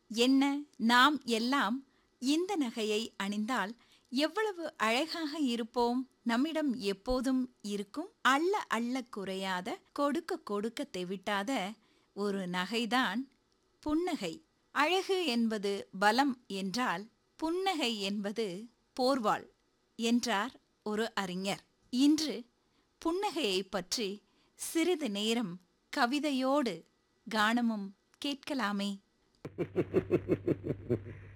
என்ன நாம் எல்லாம் இந்த நகையை அணிந்தால் எவ்வளவு அழகாக இருப்போம் நம்மிடம் எப்போதும் இருக்கும் அள்ள அள்ள குறையாத கொடுக்க கொடுக்க தெவிட்டாத ஒரு நகைதான் புன்னகை அழகு என்பது பலம் என்றால் புன்னகை என்பது போர்வாள் என்றார் ஒரு அறிஞர் இன்று புன்னகையைப் பற்றி சிறிது நேரம் கவிதையோடு கானமும் கேட்கலாமே